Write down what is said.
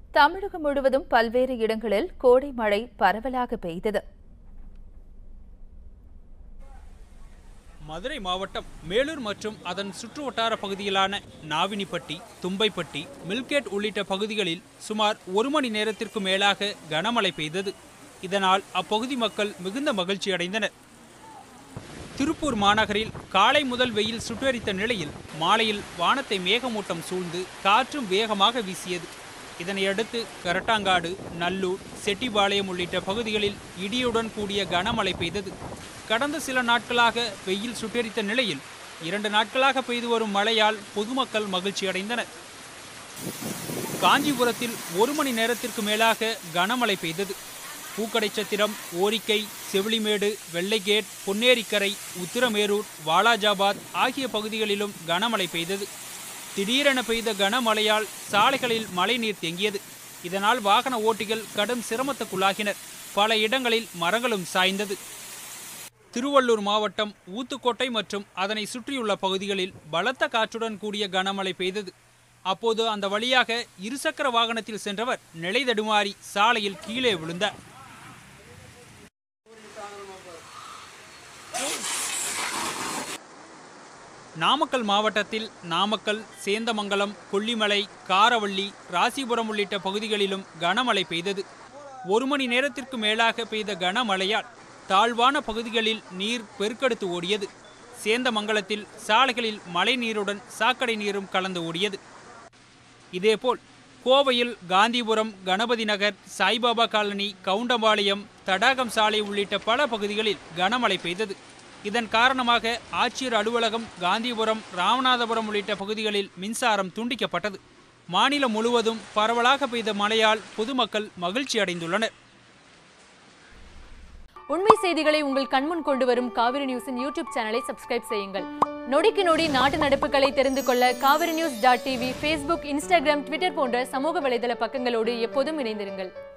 தமிழகம் முழுவதும் பல்வேறு இடங்களில் கோடை மழை பரவலாக பெய்தது மதுரை மாவட்டம் மேலூர் மற்றும் அதன் சுற்றுவட்டார பகுதிகளான நாவினிப்பட்டி தும்பைப்பட்டி மில்கேட் உள்ளிட்ட பகுதிகளில் சுமார் ஒரு மணி நேரத்திற்கு மேலாக கனமழை பெய்தது இதனால் அப்பகுதி மக்கள் மிகுந்த மகிழ்ச்சி அடைந்தனர் திருப்பூர் மாநகரில் காலை முதல் வெயில் சுட்டெரித்த நிலையில் மாலையில் வானத்தை மேகமூட்டம் சூழ்ந்து காற்றும் வேகமாக வீசியது இதனையடுத்து கரட்டாங்காடு நல்லூர் செட்டிபாளையம் உள்ளிட்ட பகுதிகளில் இடியுடன் கூடிய கனமழை பெய்தது கடந்த சில நாட்களாக வெயில் சுட்டெரித்த நிலையில் இரண்டு நாட்களாக பெய்து வரும் மழையால் பொதுமக்கள் மகிழ்ச்சி அடைந்தனர் காஞ்சிபுரத்தில் ஒரு மணி நேரத்திற்கு மேலாக கனமழை பெய்தது பூக்கடைச்சத்திரம் ஓரிக்கை செவிலிமேடு வெள்ளைகேட் பொன்னேரிக்கரை உத்திரமேரூர் வாலாஜாபாத் ஆகிய பகுதிகளிலும் கனமழை பெய்தது திடீரென பெய்த கனமழையால் சாலைகளில் மழைநீர் தேங்கியது இதனால் வாகன ஓட்டிகள் கடும் சிரமத்துக்குள்ளாகினர் பல இடங்களில் மரங்களும் சாய்ந்தது திருவள்ளூர் மாவட்டம் ஊத்துக்கோட்டை மற்றும் அதனை சுற்றியுள்ள பகுதிகளில் பலத்த காற்றுடன் கூடிய கனமழை பெய்தது அப்போது அந்த வழியாக இருசக்கர வாகனத்தில் சென்றவர் நிலை தடுமாறி சாலையில் கீழே விழுந்தார் நாமக்கல் மாவட்டத்தில் நாமக்கல் சேந்தமங்கலம் கொல்லிமலை காரவள்ளி ராசிபுரம் உள்ளிட்ட பகுதிகளிலும் கனமழை பெய்தது ஒரு மணி நேரத்திற்கு மேலாக பெய்த கனமழையால் தாழ்வான பகுதிகளில் நீர் பெருக்கெடுத்து ஓடியது சேந்தமங்கலத்தில் சாலைகளில் மழை நீருடன் சாக்கடை நீரும் கலந்து ஓடியது இதேபோல் கோவையில் காந்திபுரம் கணபதி நகர் சாய்பாபா காலனி கவுண்டம்பாளையம் தடாகம் சாலை உள்ளிட்ட பல பகுதிகளில் கனமழை பெய்தது இதன் காரணமாக ஆட்சியர் அலுவலகம் காந்திபுரம் ராமநாதபுரம் உள்ளிட்ட பகுதிகளில் மின்சாரம் துண்டிக்கப்பட்டது மாநிலம் முழுவதும் பரவலாக பெய்த மழையால் பொதுமக்கள் மகிழ்ச்சி அடைந்துள்ளனர் உண்மை செய்திகளை உங்கள் கண்முன் கொண்டு வரும் காவிரி நியூஸின் யூடியூப் சேனலை சப்ஸ்கிரைப் செய்யுங்கள் நொடிக்கு நொடி நாட்டு நடப்புகளை தெரிந்து கொள்ள Kaveri news dot TV Facebook Instagram Twitter போன்ற சமூக வலைதள பக்கங்களோடு எப்போதும் இணைந்திருங்கள்